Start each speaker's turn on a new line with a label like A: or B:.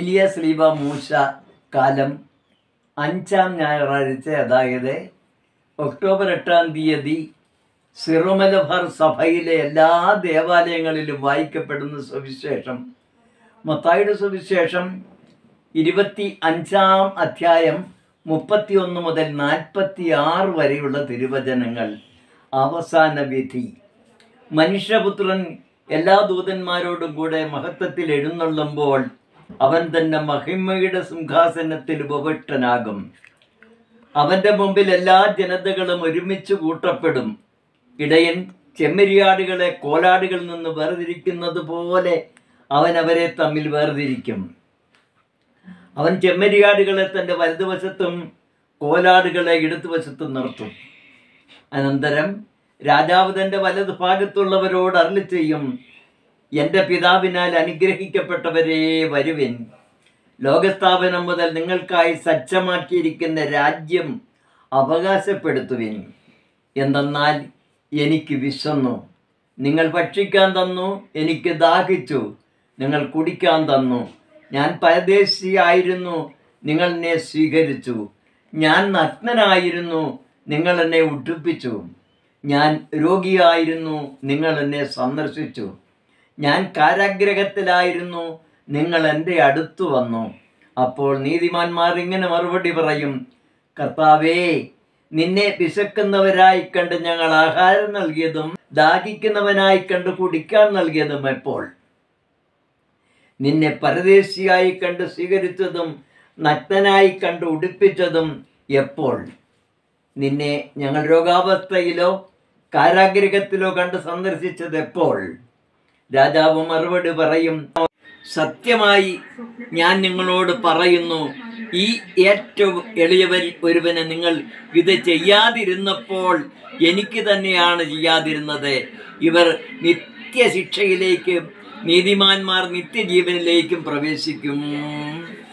A: ഏലിയ സ്ലീബ മൂശ കാലം അഞ്ചാം ഞായറാഴ്ച അതായത് ഒക്ടോബർ എട്ടാം തീയതി സിറുമലബാർ സഭയിലെ എല്ലാ ദേവാലയങ്ങളിലും വായിക്കപ്പെടുന്ന സുവിശേഷം മത്തായിയുടെ സുവിശേഷം ഇരുപത്തി അഞ്ചാം അധ്യായം മുപ്പത്തി ഒന്ന് മുതൽ നാൽപ്പത്തി ആറ് വരെയുള്ള തിരുവചനങ്ങൾ അവസാന വിധി മനുഷ്യപുത്രൻ എല്ലാ ദൂതന്മാരോടും കൂടെ മഹത്വത്തിൽ എഴുന്നള്ളുമ്പോൾ അവൻ തന്നെ മഹിമയുടെ സിംഹാസനത്തിൽ ഉപവിഷ്ടനാകും അവന്റെ മുമ്പിൽ എല്ലാ ജനതകളും ഒരുമിച്ച് കൂട്ടപ്പെടും ഇടയൻ ചെമ്മരിയാടുകളെ കോലാടുകളിൽ നിന്ന് വേർതിരിക്കുന്നത് പോലെ അവൻ അവരെ തമ്മിൽ വേർതിരിക്കും അവൻ ചെമ്മരിയാടുകളെ തൻ്റെ വലതുവശത്തും കോലാടുകളെ ഇടതുവശത്തും നിർത്തും അനന്തരം രാജാവ് തൻ്റെ വലതു ഭാഗത്തുള്ളവരോട് അരളി ചെയ്യും എൻ്റെ പിതാവിനാൽ അനുഗ്രഹിക്കപ്പെട്ടവരേ വരുവിൻ ലോകസ്ഥാപനം മുതൽ നിങ്ങൾക്കായി സജ്ജമാക്കിയിരിക്കുന്ന രാജ്യം അവകാശപ്പെടുത്തുവിൻ എന്തെന്നാൽ എനിക്ക് വിശന്നു നിങ്ങൾ ഭക്ഷിക്കാൻ തന്നു എനിക്ക് ദാഹിച്ചു നിങ്ങൾ കുടിക്കാൻ തന്നു ഞാൻ പരദേശിയായിരുന്നു നിങ്ങൾ എന്നെ സ്വീകരിച്ചു ഞാൻ നഗ്നനായിരുന്നു നിങ്ങൾ എന്നെ ഉടുപ്പിച്ചു ഞാൻ രോഗിയായിരുന്നു നിങ്ങൾ എന്നെ സന്ദർശിച്ചു ഞാൻ കാരാഗ്രഹത്തിലായിരുന്നു നിങ്ങൾ എൻ്റെ അടുത്തു വന്നു അപ്പോൾ നീതിമാന്മാർ ഇങ്ങനെ മറുപടി പറയും കർത്താവേ നിന്നെ വിശക്കുന്നവരായി കണ്ട് ഞങ്ങൾ ആഹാരം നൽകിയതും ദാഹിക്കുന്നവനായി കണ്ട് കുടിക്കാൻ നൽകിയതും എപ്പോൾ നിന്നെ പരദേശിയായി കണ്ട് സ്വീകരിച്ചതും നഗ്നനായി കണ്ട് ഉടുപ്പിച്ചതും എപ്പോൾ നിന്നെ ഞങ്ങൾ രോഗാവസ്ഥയിലോ കാരാഗ്രഹത്തിലോ കണ്ട് സന്ദർശിച്ചത് എപ്പോൾ രാജാവ് മറുപടി പറയും സത്യമായി ഞാൻ നിങ്ങളോട് പറയുന്നു ഈ ഏറ്റവും എളിയവരിൽ ഒരുവന് നിങ്ങൾ ഇത് ചെയ്യാതിരുന്നപ്പോൾ എനിക്ക് തന്നെയാണ് ചെയ്യാതിരുന്നത് ഇവർ നിത്യശിക്ഷയിലേക്കും നീതിമാന്മാർ നിത്യജീവനിലേക്കും പ്രവേശിക്കും